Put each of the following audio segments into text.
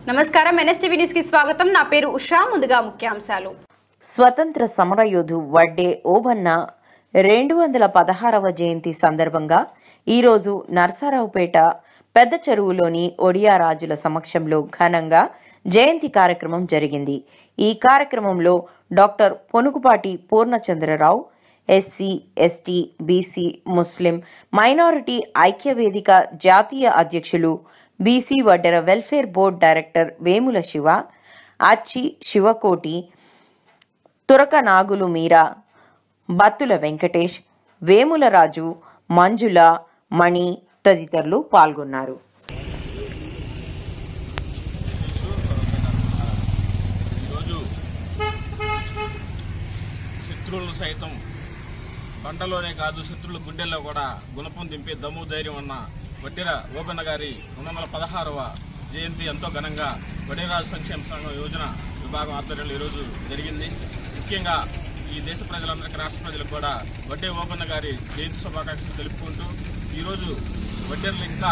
నమస్కారం NSTV news కి స్వాగతం నా పేరు ఉషా ముందుగా ముఖ్యాంశాలు స్వతంత్ర సమరయోధు వడ్డే ఓబన్న రెండు వందల పదహారవ జయంతి సందర్భంగా ఈరోజు నర్సారావుపేట పెద్ద చెరువులోని ఒడియా రాజుల సమక్షంలో ఘనంగా జయంతి కార్యక్రమం జరిగింది ఈ కార్యక్రమంలో doctor Ponugupati Purnachandra Rao SC ST BC Muslim minority ఐక్యవేదిక జాతీయ అధ్యక్షులు BC Vaddera welfare board director Vemula Shiva అచ్చి శివకోటి తురక నాగులు మీరా బత్తుల వెంకటేష్ వేముల రాజు మంజుల మణి తదితరులు పాల్గొన్నారు ఈరోజు శత్రువులను సైతం పంటలోనే కాదు శత్రువుల గుండెల్లో కూడా గుణపం దింపే దమ్ము ధైర్యం ఉన్న వడ్డెర ఓబన్న గారి రెండు వందల పదహారవ జయంతి ఎంతో ఘనంగా వడ్డేరాజు సంక్షేమ సంఘం యోజన విభాగం ఆధ్వర్యంలో ఈరోజు జరిగింది ముఖ్యంగా ఈ దేశ ప్రజలందరికీ రాష్ట్ర ప్రజలకు కూడా వడ్డే ఓబన్న గారి జయంతి శుభాకాంక్షలు తెలుపుకుంటూ ఈరోజు వడ్డేరులు ఇంకా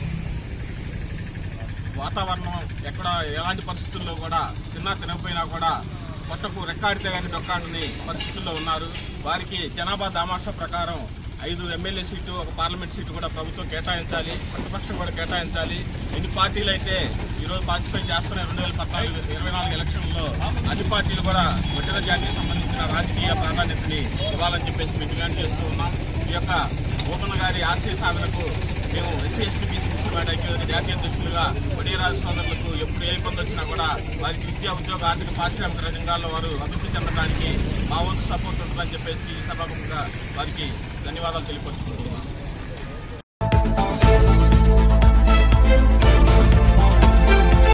వాతావరణం ఎక్కడ ఎలాంటి పరిస్థితుల్లో కూడా తిన్నా తినకపోయినా కూడా పొట్టకు రెక్కాడితే కానీ డొక్కాడని పరిస్థితుల్లో ఉన్నారు వారికి జనాభా దామాషా ప్రకారం ఐదు ఎమ్మెల్యే సీటు ఒక పార్లమెంట్ సీటు కూడా ప్రభుత్వం కేటాయించాలి ప్రతిపక్షం కూడా కేటాయించాలి ఎన్ని పార్టీలు అయితే ఈరోజు పార్టిసిపేట్ చేస్తున్న రెండు వేల పద్నాలుగు ఇరవై నాలుగు ఎలక్షన్లో అన్ని పార్టీలు కూడా వడ్డీల జాతికి సంబంధించిన రాజకీయ ప్రాధాన్యతని ఇవ్వాలని చెప్పేసి మేము డిమాండ్ చేస్తూ ఉన్నాం ఈ యొక్క ఓపెన్ గారి ఆశయ సాధనకు మేము ఎస్సీ ఎస్టీ బీసీ ముస్లిం ఐక్యవేదిక జాతీయ అధ్యక్షులుగా వడీరాజు సోదరులకు ఎప్పుడు ఏ ఇబ్బంది వచ్చినా కూడా వారికి విద్యా ఉద్యోగ ఆర్థిక పారిశ్రామిక రంగాల్లో వారు అభివృద్ధి చెందడానికి మా వంతు సపోర్ట్ ఉంటుందని చెప్పేసి ఈ సభాముఖంగా వారికి ధన్యవాదాలు తెలియపరుచుకుంటున్నాను